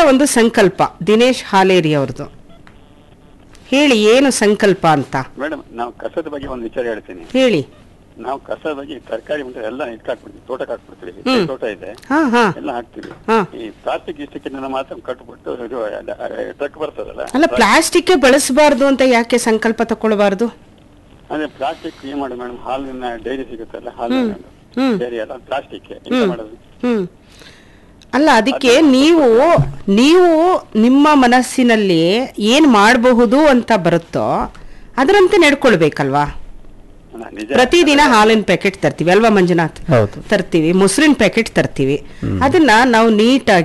ಒಂದು ಸಂಕಲ್ಪ ದಿನೇಶ್ ಹಾಲೇರಿ ಅವ್ರದ್ದು ಹೇಳಿ ಏನು ಸಂಕಲ್ಪ ಅಂತ ಮೇಡಮ್ ನಾವು ಕಸದ ಬಗ್ಗೆ ಒಂದು ವಿಚಾರ ಹೇಳ್ತೀನಿ ಹೇಳಿ ನಾವು ಕಸದ ಬಗ್ಗೆ ತರಕಾರಿ ಮುಂದೆ ಎಲ್ಲ ಇಟ್ಟು ಹಾಕ್ಬಿಡ್ತೀವಿ ತೋಟಕ್ಕೆ ಹಾಕ್ಬಿಡ್ತೀವಿ ಹ್ಮ್. ತೋಟ ಇದೆ ಹಾ ಹಾ ಎಲ್ಲ ಹಾಕ್ತಿವಿ ಹಾ. ಈ ಪ್ಲಾಸ್ಟಿಕ್ ಇಷ್ಟಕ್ಕಿಂತ ಮಾತ್ರ ಕಟ್ಬಿಟ್ಟು ಇದು ಟ್ರಕ್ ಬರ್ತದಲ್ಲ ಅಲ್ಲ ಪ್ಲಾಸ್ಟಿಕ್ ಬಳಸಬಾರ್ದು ಅಂತ ಯಾಕೆ ಸಂಕಲ್ಪ ತಗೊಳ್ಬಾರ್ದು ಅದೇ ಪ್ಲಾಸ್ಟಿಕ್ ಏನ್ ಮಾಡೋದು ಮೇಡಮ್ ಹಾಲಿನ ಡೈರಿ ಸಿಗುತ್ತಲ್ಲ ಹಾಲು ಹ್ಮ್. ಡೈರಿ ಎಲ್ಲ ಪ್ಲಾಸ್ಟಿಕ್ ಎಂತ ಮಾಡೋದು ಹ್ಮ್ ಅಲ್ಲ ಅದಕ್ಕೆ ನೀವು ನೀವು ನಿಮ್ಮ ಮನಸ್ಸಿನಲ್ಲಿ ಏನ್ ಮಾಡಬಹುದು ಅಂತ ಬರುತ್ತೋ ಅದರಂತೆ ನಡ್ಕೊಳ್ಬೇಕಲ್ವಾ ಅಲ್ಲ, ನಿಜ ಪ್ರತಿದಿನ ಹಾಲಿನ ಪ್ಯಾಕೆಟ್ ತರ್ತೀವಿ ಅಲ್ವಾ ಮಂಜುನಾಥ್ ಹೌದು ತರ್ತೀವಿ ಮೊಸರಿನ ಪ್ಯಾಕೆಟ್ ತರ್ತೀವಿ ಅದನ್ನ ನಾವು ನೀಟಾಗಿ